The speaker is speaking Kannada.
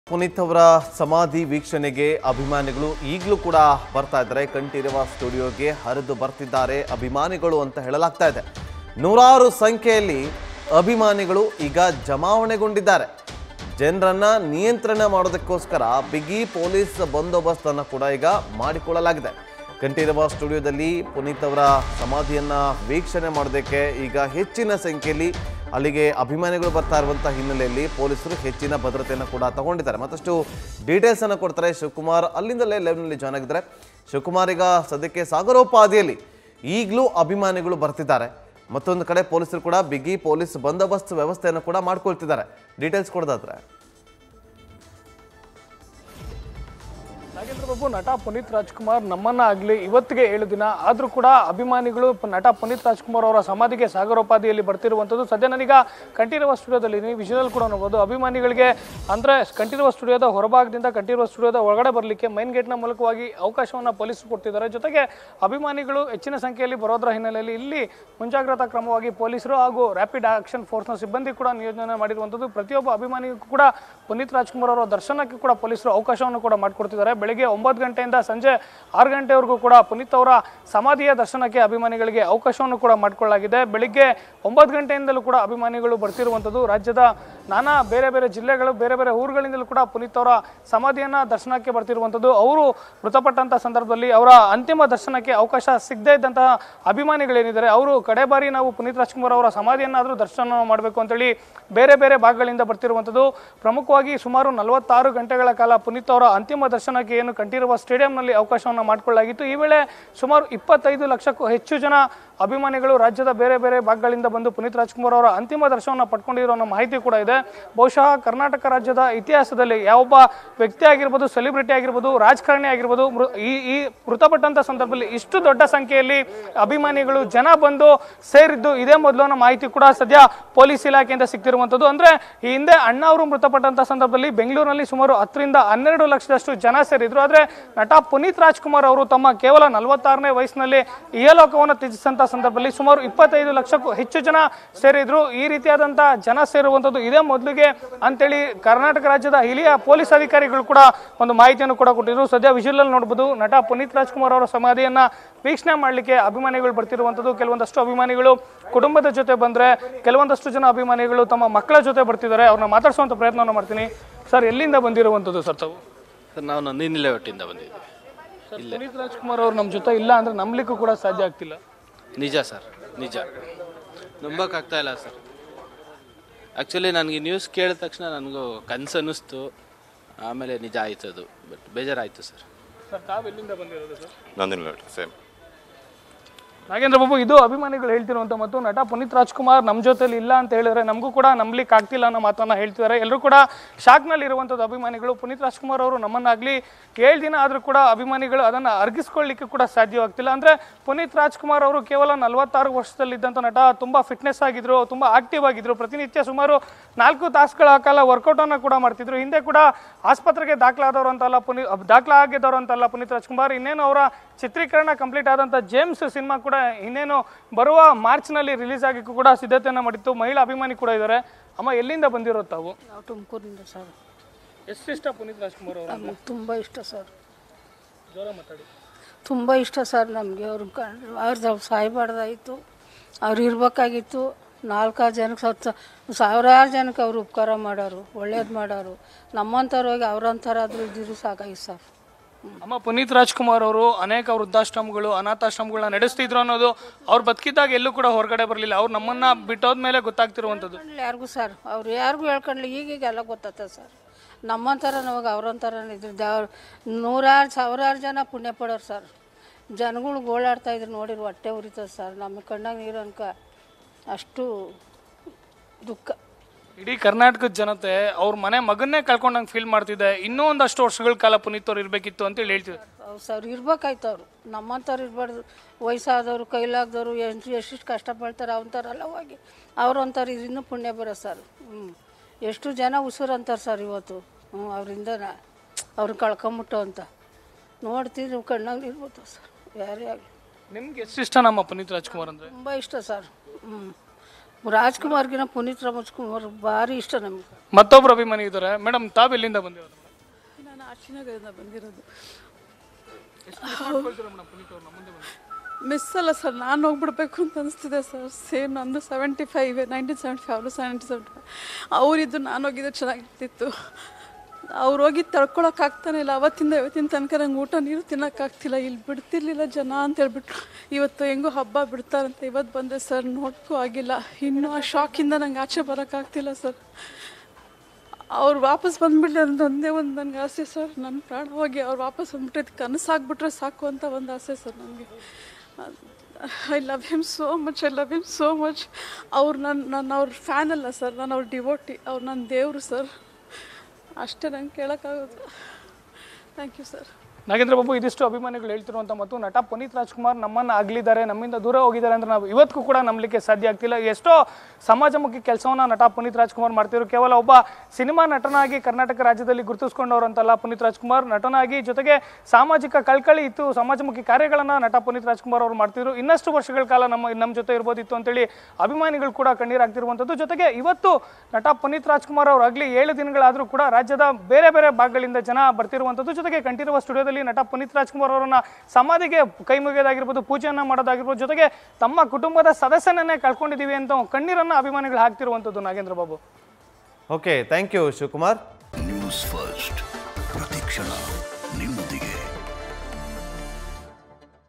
ಪುನೀತ್ ಅವರ ಸಮಾಧಿ ವೀಕ್ಷಣೆಗೆ ಅಭಿಮಾನಿಗಳು ಈಗಲೂ ಕೂಡ ಬರ್ತಾ ಇದ್ದಾರೆ ಕಂಠೀರವ ಸ್ಟುಡಿಯೋಗೆ ಹರಿದು ಬರ್ತಿದ್ದಾರೆ ಅಭಿಮಾನಿಗಳು ಅಂತ ಹೇಳಲಾಗ್ತಾ ಇದೆ ನೂರಾರು ಸಂಖ್ಯೆಯಲ್ಲಿ ಅಭಿಮಾನಿಗಳು ಈಗ ಜಮಾವಣೆಗೊಂಡಿದ್ದಾರೆ ಜನರನ್ನ ನಿಯಂತ್ರಣ ಮಾಡೋದಕ್ಕೋಸ್ಕರ ಬಿಗಿ ಪೊಲೀಸ್ ಬಂದೋಬಸ್ತನ್ನು ಕೂಡ ಈಗ ಮಾಡಿಕೊಳ್ಳಲಾಗಿದೆ ಕಂಠೀರವ ಸ್ಟುಡಿಯೋದಲ್ಲಿ ಪುನೀತ್ ಅವರ ಸಮಾಧಿಯನ್ನ ವೀಕ್ಷಣೆ ಮಾಡೋದಕ್ಕೆ ಈಗ ಹೆಚ್ಚಿನ ಸಂಖ್ಯೆಯಲ್ಲಿ ಅಲ್ಲಿಗೆ ಅಭಿಮಾನಿಗಳು ಬರ್ತಾ ಇರುವಂಥ ಹಿನ್ನೆಲೆಯಲ್ಲಿ ಪೊಲೀಸರು ಹೆಚ್ಚಿನ ಭದ್ರತೆಯನ್ನು ಕೂಡ ತಗೊಂಡಿದ್ದಾರೆ ಮತ್ತಷ್ಟು ಡೀಟೇಲ್ಸ್ ಅನ್ನು ಕೊಡ್ತಾರೆ ಶಿವಕುಮಾರ್ ಅಲ್ಲಿಂದಲೇ ಲೈವ್ನಲ್ಲಿ ಜಾಯ್ನ್ ಆಗಿದ್ದಾರೆ ಶಿವಕುಮಾರ್ ಈಗ ಸದ್ಯಕ್ಕೆ ಸಾಗರೋಪಾದಿಯಲ್ಲಿ ಈಗಲೂ ಅಭಿಮಾನಿಗಳು ಬರ್ತಿದ್ದಾರೆ ಮತ್ತೊಂದು ಕಡೆ ಪೊಲೀಸರು ಕೂಡ ಬಿಗಿ ಪೊಲೀಸ್ ಬಂದೋಬಸ್ತ್ ವ್ಯವಸ್ಥೆಯನ್ನು ಕೂಡ ಮಾಡ್ಕೊಳ್ತಿದ್ದಾರೆ ಡೀಟೇಲ್ಸ್ ಕೊಡೋದಾದ್ರೆ ನಾಗೇಂದ್ರ ಬಾಬು ನಟ ಪುನೀತ್ ರಾಜ್ಕುಮಾರ್ ನಮ್ಮನ್ನ ಆಗ್ಲಿ ಇವತ್ತಿಗೆ ಏಳು ದಿನ ಆದ್ರೂ ಕೂಡ ಅಭಿಮಾನಿಗಳು ಪ- ನಟ ಪುನೀತ್ ರಾಜ್ಕುಮಾರ್ ಅವರ ಸಮಾಧಿಗೆ ಸಾಗರೋಪಾದಿಯಲ್ಲಿ ಬರ್ತಿರುವಂಥದ್ದು ಸದ್ಯ ನಾನೀಗ ಕಂಠೀರವ ಸ್ಟುಡಿಯೋದಲ್ಲಿ ವಿಷಯಲ್ ಕೂಡ ನೋಡ್ಬೋದು ಅಭಿಮಾನಿಗಳಿಗೆ ಅಂದ್ರೆ ಕಂಠೀರವ ಸ್ಟುಡಿಯೋದ ಹೊರಭಾಗದಿಂದ ಕಂಠೀರವ ಸ್ಟುಡಿಯೋದ ಒಳಗಡೆ ಬರಲಿಕ್ಕೆ ಮೈನ್ ಗೇಟ್ನ ಮೂಲಕವಾಗಿ ಅವಕಾಶವನ್ನು ಪೊಲೀಸರು ಕೊಡ್ತಿದ್ದಾರೆ ಜೊತೆಗೆ ಅಭಿಮಾನಿಗಳು ಹೆಚ್ಚಿನ ಸಂಖ್ಯೆಯಲ್ಲಿ ಬರೋದ್ರ ಹಿನ್ನೆಲೆಯಲ್ಲಿ ಇಲ್ಲಿ ಮುಂಜಾಗ್ರತಾ ಕ್ರಮವಾಗಿ ಪೊಲೀಸರು ಹಾಗೂ ರ್ಯಾಪಿಡ್ ಆಕ್ಷನ್ ಫೋರ್ಸ್ನ ಸಿಬ್ಬಂದಿ ಕೂಡ ನಿಯೋಜನೆ ಮಾಡಿರುವಂಥದ್ದು ಪ್ರತಿಯೊಬ್ಬ ಅಭಿಮಾನಿಗೂ ಕೂಡ ಪುನೀತ್ ರಾಜ್ಕುಮಾರ್ ಅವರ ದರ್ಶನಕ್ಕೆ ಕೂಡ ಪೊಲೀಸರು ಅವಕಾಶವನ್ನು ಕೂಡ ಮಾಡಿಕೊಡ್ತಿದ್ದಾರೆ ಬೆಳಿಗ್ಗೆ ಒಂಬತ್ತು ಗಂಟೆಯಿಂದ ಸಂಜೆ ಆರು ಗಂಟೆವರೆಗೂ ಕೂಡ ಪುನೀತ್ ಅವರ ಸಮಾಧಿಯ ದರ್ಶನಕ್ಕೆ ಅಭಿಮಾನಿಗಳಿಗೆ ಅವಕಾಶವನ್ನು ಕೂಡ ಮಾಡಿಕೊಳ್ಳಲಾಗಿದೆ ಬೆಳಿಗ್ಗೆ ಒಂಬತ್ತು ಗಂಟೆಯಿಂದಲೂ ಕೂಡ ಅಭಿಮಾನಿಗಳು ಬರ್ತಿರುವಂಥದ್ದು ರಾಜ್ಯದ ನಾನಾ ಬೇರೆ ಬೇರೆ ಜಿಲ್ಲೆಗಳು ಬೇರೆ ಬೇರೆ ಊರುಗಳಿಂದಲೂ ಕೂಡ ಪುನೀತ್ ಅವರ ಸಮಾಧಿಯನ್ನ ದರ್ಶನಕ್ಕೆ ಬರ್ತಿರುವಂಥದ್ದು ಅವರು ಮೃತಪಟ್ಟಂತ ಸಂದರ್ಭದಲ್ಲಿ ಅವರ ಅಂತಿಮ ದರ್ಶನಕ್ಕೆ ಅವಕಾಶ ಸಿಗದೇ ಇದ್ದಂತಹ ಅಭಿಮಾನಿಗಳೇನಿದ್ದಾರೆ ಅವರು ಕಡೆ ಬಾರಿ ನಾವು ಪುನೀತ್ ರಾಜ್ಕುಮಾರ್ ಅವರ ಸಮಾಧಿಯನ್ನಾದರೂ ದರ್ಶನ ಮಾಡಬೇಕು ಅಂತೇಳಿ ಬೇರೆ ಬೇರೆ ಭಾಗಗಳಿಂದ ಬರ್ತಿರುವಂಥದ್ದು ಪ್ರಮುಖವಾಗಿ ಸುಮಾರು ನಲವತ್ತಾರು ಗಂಟೆಗಳ ಕಾಲ ಪುನೀತ್ ಅವರ ಅಂತಿಮ ದರ್ಶನಕ್ಕೆ ಏನು ಕಂಠೀರವ ಸ್ಟೇಡಿಯಂನಲ್ಲಿ ಅವಕಾಶವನ್ನು ಮಾಡಿಕೊಳ್ಳಲಾಗಿತ್ತು ಈ ವೇಳೆ ಸುಮಾರು ಇಪ್ಪತ್ತೈದು ಲಕ್ಷಕ್ಕೂ ಹೆಚ್ಚು ಜನ ಅಭಿಮಾನಿಗಳು ರಾಜ್ಯದ ಬೇರೆ ಬೇರೆ ಭಾಗಗಳಿಂದ ಬಂದು ಪುನೀತ್ ರಾಜ್ಕುಮಾರ್ ಅವರ ಅಂತಿಮ ದರ್ಶನವನ್ನು ಪಡ್ಕೊಂಡಿರೋ ಅನ್ನೋ ಮಾಹಿತಿ ಕೂಡ ಇದೆ ಬಹುಶಃ ಕರ್ನಾಟಕ ರಾಜ್ಯದ ಇತಿಹಾಸದಲ್ಲಿ ಯಾವೊಬ್ಬ ವ್ಯಕ್ತಿ ಆಗಿರ್ಬೋದು ಸೆಲೆಬ್ರಿಟಿ ಆಗಿರ್ಬೋದು ರಾಜಕಾರಣಿ ಆಗಿರ್ಬೋದು ಮೃ- ಈ ಈ ಮೃತಪಟ್ಟಂತ ಸಂದರ್ಭದಲ್ಲಿ ಇಷ್ಟು ದೊಡ್ಡ ಸಂಖ್ಯೆಯಲ್ಲಿ ಅಭಿಮಾನಿಗಳು ಜನ ಬಂದು ಸೇರಿದ್ದು ಇದೇ ಮೊದಲು ಅನ್ನೋ ಮಾಹಿತಿ ಕೂಡ ಸದ್ಯ ಪೊಲೀಸ್ ಇಲಾಖೆಯಿಂದ ಸಿಗ್ತಿರುವಂಥದ್ದು ಅಂದ್ರೆ ಈ ಹಿಂದೆ ಅಣ್ಣ ಅವರು ಮೃತಪಟ್ಟಂತ ಸಂದರ್ಭದಲ್ಲಿ ಬೆಂಗಳೂರಿನಲ್ಲಿ ಸುಮಾರು ಹತ್ತರಿಂದ ಹನ್ನೆರಡು ಲಕ್ಷದಷ್ಟು ಜನ ಸೇರಿದ್ರು ಆದ್ರೆ ನಟ ಪುನೀತ್ ರಾಜ್ಕುಮಾರ್ ಅವರು ತಮ್ಮ ಕೇವಲ ನಲವತ್ತಾರನೇ ವಯಸ್ಸಿನಲ್ಲಿ ಇಹಲೋಕವನ್ನು ತ್ಯಜಿಸಿದಂತ ಸಂದರ್ಭದಲ್ಲಿ ಸುಮಾರು ಇಪ್ಪತ್ತೈದು ಲಕ್ಷಕ್ಕೂ ಹೆಚ್ಚು ಜನ ಸೇರಿದ್ರು ಈ ರೀತಿಯಾದಂತಹ ಜನ ಸೇರುವಂಥದ್ದು ಇದೇ ಮೊದಲಿಗೆ ಅಂತೇಳಿ ಕರ್ನಾಟಕ ರಾಜ್ಯದ ಹಿರಿಯ ಪೊಲೀಸ್ ಅಧಿಕಾರಿಗಳು ಕೂಡ ಒಂದು ಮಾಹಿತಿಯನ್ನು ಕೂಡ ಕೊಟ್ಟಿದ್ರು ಸದ್ಯ ವಿಜುವಲ್ ನೋಡಬಹುದು ನಟ ಪುನೀತ್ ರಾಜ್ಕುಮಾರ್ ಅವರ ಸಮಾಧಿಯನ್ನ ವೀಕ್ಷಣೆ ಮಾಡಲಿಕ್ಕೆ ಅಭಿಮಾನಿಗಳು ಬರ್ತಿರುವಂಥದ್ದು ಕೆಲವೊಂದಷ್ಟು ಅಭಿಮಾನಿಗಳು ಕುಟುಂಬದ ಜೊತೆ ಬಂದ್ರೆ ಕೆಲವೊಂದಷ್ಟು ಜನ ಅಭಿಮಾನಿಗಳು ತಮ್ಮ ಮಕ್ಕಳ ಜೊತೆ ಬರ್ತಿದ್ದಾರೆ ಅವ್ರನ್ನ ಮಾತಾಡಿಸುವಂತ ಪ್ರಯತ್ನವನ್ನು ಮಾಡ್ತೀನಿ ಸರ್ ಎಲ್ಲಿಂದ ಬಂದಿರುವಂಥದ್ದು ಸರ್ ತಾವು ಸರ್ ನಾವು ನಂದಿನಿ ಲೇಔಟಿಂದ ಬಂದಿದ್ವಿ ಸರ್, ಪುನೀತ್ ರಾಜ್ಕುಮಾರ್ ಅವ್ರು ನಮ್ಮ ಜೊತೆ ಇಲ್ಲ ಅಂದ್ರೆ ನಂಬಲಿಕ್ಕೂ ಕೂಡ ಸಾಧ್ಯ ಆಗ್ತಿಲ್ಲ ನಿಜ ಸರ್ ನಿಜ ನಂಬಕ್ಕಾಗ್ತಾ ಇಲ್ಲ ಸರ್ ಆ್ಯಕ್ಚುಲಿ ನನಗೆ ನ್ಯೂಸ್ ಕೇಳಿದ ತಕ್ಷಣ ನನಗೂ ಕನಸು ಅನ್ನಿಸ್ತು ಆಮೇಲೆ ನಿಜ ಆಯ್ತು ಅದು ಬಟ್ ಬೇಜಾರಾಯಿತು ಸರ್ ಸರ್ ತಾವು ಎಲ್ಲಿಂದ ಬಂದಿರೋದು sir Nandini layout same Nagendra Babu ಇದು ಅಭಿಮಾನಿಗಳು ಹೇಳ್ತಿರುವಂತ ಮತ್ತು ನಟ ಪುನೀತ್ ರಾಜ್ಕುಮಾರ್ ನಮ್ಮ ಜೊತೆಲಿ ಇಲ್ಲ ಅಂತ ಹೇಳಿದ್ರೆ ನಮಗೂ ಕೂಡ ನಂಬಲಿಕ್ಕೆ ಆಗ್ತಿಲ್ಲ ಅನ್ನೋ ಮಾತನ್ನ ಹೇಳ್ತಿದ್ದಾರೆ ಎಲ್ಲರೂ ಕೂಡ ಶಾಕ್ನಲ್ಲಿ ಇರುವಂಥದ್ದು ಅಭಿಮಾನಿಗಳು ಪುನೀತ್ ರಾಜ್ಕುಮಾರ್ ಅವರು ನಮ್ಮನ್ನಾಗ್ಲಿ ಏಳು ದಿನ ಆದರೂ ಕೂಡ ಅಭಿಮಾನಿಗಳು ಅದನ್ನ ಅರ್ಗಿಸ್ಕೊಳ್ಳಿಕ್ಕೆ ಕೂಡ ಸಾಧ್ಯವಾಗ್ತಿಲ್ಲ ಅಂದ್ರೆ ಪುನೀತ್ ರಾಜ್ಕುಮಾರ್ ಅವರು ಕೇವಲ ನಲವತ್ತಾರು ವರ್ಷದಲ್ಲಿದ್ದಂಥ ನಟ ತುಂಬಾ ಫಿಟ್ನೆಸ್ ಆಗಿದ್ರು ತುಂಬಾ ಆಕ್ಟಿವ್ ಆಗಿದ್ರು ಪ್ರತಿನಿತ್ಯ ಸುಮಾರು ನಾಲ್ಕು ತಾಸುಗಳ ಕಾಲ ವರ್ಕೌಟ್ ಅನ್ನ ಕೂಡ ಮಾಡ್ತಿದ್ರು ಹಿಂದೆ ಕೂಡ ಆಸ್ಪತ್ರೆಗೆ ದಾಖಲಾದವರು ಅಂತಲ್ಲ ಪುನೀತ್ ದಾಖಲಾಗಿದ್ದವರು ಅಂತಲ್ಲ ಪುನೀತ್ ರಾಜ್ಕುಮಾರ್ ಇನ್ನೇನು ಅವರ ಚಿತ್ರೀಕರಣ ಕಂಪ್ಲೀಟ್ ಆದಂಥ ಜೇಮ್ಸ್ ಸಿನಿಮಾ ಕೂಡ ಇನ್ನೇನು ಬರುವ ಮಾರ್ಚ್ನಲ್ಲಿ ರಿಲೀಸ್ ಆಗಕ್ಕೂ ಕೂಡ ಸಿದ್ಧತೆಯನ್ನು ಮಾಡಿತ್ತು ಮಹಿಳಾ ಅಭಿಮಾನಿ ಕೂಡ ಇದ್ದಾರೆ ಅಮ್ಮ ಎಲ್ಲಿಂದ ಬಂದಿರೋ ತಾವು ನಾವು ತುಮಕೂರಿಂದ ಸರ್ ಎಷ್ಟು ಇಷ್ಟ ಪುನೀತ್ ರಾಜ್ಕುಮಾರ್ ಅವರು ನಮಗೆ ತುಂಬ ಇಷ್ಟ ಸರ್ ಜೋರ ಮಾತಾಡಿ ತುಂಬ ಇಷ್ಟ ಸರ್ ನಮಗೆ ಅವ್ರ ಕಂಡ್ರೆ ಅವ್ರದ್ದು ಸಾಯ್ಬಾರ್ದಾಯಿತು ಅವ್ರು ಇರ್ಬೇಕಾಗಿತ್ತು ನಾಲ್ಕಾರು ಜನಕ್ಕೆ ಸತ್ತ ಸಾವಿರಾರು ಜನಕ್ಕೆ ಅವ್ರು ಉಪಕಾರ ಮಾಡೋರು ಒಳ್ಳೇದು ಮಾಡೋರು ನಮ್ಮಂಥವ್ರು ಹೋಗಿ ಅವ್ರಂಥರಾದ್ರೂ ಇದ್ದಿದ್ರು ಸಾಕಾಗಿತ್ತು ಸರ್ ಅಮ್ಮ ಪುನೀತ್ ರಾಜ್ಕುಮಾರ್ ಅವರು ಅನೇಕ ವೃದ್ಧಾಶ್ರಮಗಳು ಅನಾಥಾಶ್ರಮಗಳನ್ನ ನಡೆಸ್ತಿದ್ರು ಅನ್ನೋದು ಅವ್ರು ಬದುಕಿದ್ದಾಗ ಎಲ್ಲೂ ಕೂಡ ಹೊರಗಡೆ ಬರಲಿಲ್ಲ ಅವ್ರು ನಮ್ಮನ್ನ ಬಿಟ್ಟೋದ್ಮೇಲೆ ಗೊತ್ತಾಗ್ತಿರುವಂಥದ್ದು ಹೇಳ್ಕೊಂಡ್ಲಿ ಯಾರಿಗೂ ಸರ್ ಅವ್ರು ಯಾರಿಗೂ ಹೇಳ್ಕೊಂಡ್ಲಿ ಈಗೀಗ ಎಲ್ಲ ಗೊತ್ತಾಗ್ತದೆ ಸರ್ ನಮ್ಮಂಥರ ನಮಗೆ ಅವ್ರಂಥರ ಇದ್ರು ದೇವ್ರು ನೂರಾರು ಸಾವಿರಾರು ಜನ ಪುಣ್ಯ ಪಡೋರು ಸರ್ ಜನಗಳು ಗೋಳಾಡ್ತಾ ಇದ್ರು ನೋಡಿರು ಹೊಟ್ಟೆ ಉರಿತದೆ ಸರ್ ನಮ್ಮ ಕಣ್ಣಾಗ ನೀರು ಅನ್ಕ ಅಷ್ಟು ದುಃಖ ಇಡೀ ಕರ್ನಾಟಕದ ಜನತೆ ಅವ್ರ ಮನೆ ಮಗನ್ನೇ ಕಳ್ಕೊಂಡಂಗೆ ಫೀಲ್ ಮಾಡ್ತಿದೆ ಇನ್ನೂ ಒಂದಷ್ಟು ವರ್ಷಗಳ ಕಾಲ ಪುನೀತ್ ಅವ್ರು ಇರಬೇಕಿತ್ತು ಅಂತೇಳಿ ಹೇಳ್ತಿದ್ದಾರೆ ಅವ್ರು ಸರ್ ಇರ್ಬೇಕಾಯ್ತು ಅವರು ನಮ್ಮಂಥವ್ರು ಇರಬಾರ್ದು ವಯಸ್ಸಾದವರು ಕೈಲಾಗ್ದವರು ಎಷ್ಟು ಎಷ್ಟೆಷ್ಟು ಕಷ್ಟಪಡ್ತಾರೆ ಅವಂಥವ್ರೆಲ್ಲ ಹೋಗಿ ಅವ್ರಂಥವ್ರು ಇನ್ನೂ ಪುಣ್ಯ ಬರೋ ಸರ್ ಹ್ಞೂ ಎಷ್ಟು ಜನ ಉಸಿರು ಅಂತಾರೆ ಸರ್ ಇವತ್ತು ಹ್ಞೂ ಅವರಿಂದ ಅವ್ರನ್ನ ಕಳ್ಕೊಂಬಿಟ್ಟು ಅಂತ ನೋಡ್ತಿದ್ರು ಕಣ್ಣಾಗ ಇರ್ಬೋದು ಸರ್ ಯಾರೇ ಆಗಲಿ ನಿಮ್ಗೆ ಎಷ್ಟು ಇಷ್ಟ ನಮ್ಮ ಪುನೀತ್ ರಾಜ್ಕುಮಾರ್ ಅಂದ್ರೆ ತುಂಬ ಇಷ್ಟ ಸರ್ ಹ್ಞೂ ರಾಜ್ಕುಮಾರ್ಗಿನ ಪುನೀತ್ ರಾಜ್ಕುಮಾರ್ ಭಾರಿ ಇಷ್ಟ ನಮಗೆ ಮತ್ತೊಬ್ರು ಅಭಿಮಾನಿ ಇದ್ದಾರೆ ಮೇಡಮ್ ತಾವು ಎಲ್ಲಿಂದ ಬಂದಿರೋದು ನಾನು ಆಚಿನಗರದಿಂದ ಬಂದಿರೋದು ಮಿಸ್ ಅಲ್ಲ ಸರ್ ನಾನು ಹೋಗ್ಬಿಡ್ಬೇಕು ಅಂತ ಅನಿಸ್ತಿದೆ ಸರ್ ಸೇಮ್ ನಂದು seventy five nineteen seventy five ಅವರು ಸೆವೆಂಟಿ ಸೆವೆಂಟಿ ಫೈವ್ ಅವರಿದ್ದು ನಾನು ಹೋಗಿದ್ದು ಚೆನ್ನಾಗಿರ್ತಿತ್ತು ಅವ್ರು ಹೋಗಿ ತಡ್ಕೊಳಕ್ಕಾಗ್ತಾನೆ ಇಲ್ಲ ಅವತ್ತಿಂದ ಇವತ್ತಿನ ತನಕ ನಂಗೆ ಊಟ ನೀರು ತಿನ್ನೋಕ್ಕಾಗ್ತಿಲ್ಲ ಇಲ್ಲಿ ಬಿಡ್ತಿರ್ಲಿಲ್ಲ ಜನ ಅಂತ ಹೇಳ್ಬಿಟ್ಟು ಇವತ್ತು ಹೆಂಗೋ ಹಬ್ಬ ಬಿಡ್ತಾರಂತ ಇವತ್ತು ಬಂದೆ ಸರ್ ನೋಡ್ಕೂ ಆಗಿಲ್ಲ ಇನ್ನೂ ಆ ಶಾಕಿಂದ ನಂಗೆ ಆಚೆ ಬರೋಕ್ಕಾಗ್ತಿಲ್ಲ ಸರ್ ಅವ್ರು ವಾಪಸ್ ಬಂದ್ಬಿಡ್ಲಿ ಅಂತ ಒಂದೇ ಒಂದು ನನಗೆ ಆಸೆ ಸರ್ ನನ್ನ ಪ್ರಾಣ ಹೋಗಿ ಅವ್ರು ವಾಪಸ್ ಬಂದ್ಬಿಟ್ರೆ ಇದು ಕನಸಾಗ್ಬಿಟ್ರೆ ಸಾಕು ಅಂತ ಒಂದು ಆಸೆ ಸರ್ ನನಗೆ I love him so much I love him so much ಅವ್ರು ನನ್ನ ನಾನು ಅವ್ರ ಫ್ಯಾನ್ ಅಲ್ಲ ಸರ್ ನಾನು ಅವ್ರ ಡಿವೋಟಿ ಅವ್ರು ನನ್ನ ದೇವರು ಸರ್ ಅಷ್ಟೇ ನಂಗೆ ಕೇಳೋಕ್ಕಾಗೋದು thank you sir Nagendra Babu ಇದಿಷ್ಟು ಅಭಿಮಾನಿಗಳು ಹೇಳ್ತಿರುವಂಥ ಮತ್ತು ನಟ ಪುನೀತ್ ರಾಜ್ಕುಮಾರ್ ನಮ್ಮನ್ನು ಅಗಲಿದ್ದಾರೆ ನಮ್ಮಿಂದ ದೂರ ಹೋಗಿದ್ದಾರೆ ಅಂದ್ರೆ ನಾವು ಇವತ್ತಿಗೂ ಕೂಡ ನಂಬಲಿಕ್ಕೆ ಸಾಧ್ಯ ಆಗ್ತಿಲ್ಲ ಎಷ್ಟೋ ಸಮಾಜಮುಖಿ ಕೆಲಸವನ್ನ ನಟ ಪುನೀತ್ ರಾಜ್ಕುಮಾರ್ ಮಾಡ್ತಿದ್ರು ಕೇವಲ ಒಬ್ಬ ಸಿನಿಮಾ ನಟನಾಗಿ ಕರ್ನಾಟಕ ರಾಜ್ಯದಲ್ಲಿ ಗುರುತಿಸ್ಕೊಂಡವರಂತಲ್ಲ ಪುನೀತ್ ರಾಜ್ಕುಮಾರ್ ನಟನಾಗಿ ಜೊತೆಗೆ ಸಾಮಾಜಿಕ ಕಳ್ಕಳಿ ಇತ್ತು ಸಮಾಜಮುಖಿ ಕಾರ್ಯಗಳನ್ನ ನಟ ಪುನೀತ್ ರಾಜ್ಕುಮಾರ್ ಅವರು ಮಾಡ್ತಿದ್ರು ಇನ್ನಷ್ಟು ವರ್ಷಗಳ ಕಾಲ ನಮ್ಮ ನಮ್ಮ ಜೊತೆ ಇರ್ಬೋದಿತ್ತು ಅಂತೇಳಿ ಅಭಿಮಾನಿಗಳು ಕೂಡ ಕಣ್ಣೀರಾಗ್ತಿರುವಂಥದ್ದು ಜೊತೆಗೆ ಇವತ್ತು ನಟ ಪುನೀತ್ ರಾಜ್ಕುಮಾರ್ ಅವರು ಆಗಲಿ ಏಳು ದಿನಗಳಾದರೂ ಕೂಡ ರಾಜ್ಯದ ಬೇರೆ ಬೇರೆ ಭಾಗಗಳಿಂದ ಜನ ಬರ್ತಿರುವಂಥದ್ದು ಜೊತೆಗೆ ಕಂಠೀರವ ಸ್ಟುಡಿಯೋದಲ್ಲಿ ನಟ ಪುನೀತ್ ರಾಜ್ಕುಮಾರ್ ಅವರನ್ನ ಸಮಾಧಿಗೆ ಕೈ ಮುಗಿಯೋದಾಗಿರ್ಬೋದು ಪೂಜೆಯನ್ನ ಮಾಡೋದಾಗಿರ್ಬೋದು ಜೊತೆಗೆ ತಮ್ಮ ಕುಟುಂಬದ ಸದಸ್ಯನನ್ನೇ ಕಳ್ಕೊಂಡಿದ್ದೀವಿ ಅಂತ ಕಣ್ಣೀರನ್ನ ಅಭಿಮಾನಿಗಳು ಹಾಕ್ತಿರುವಂಥದ್ದು Nagendra Babu okay thank you Shivakumar news first ಪ್ರತಿಕ್ಷಣ ನಿಮ್ಮೊಂದಿಗೆ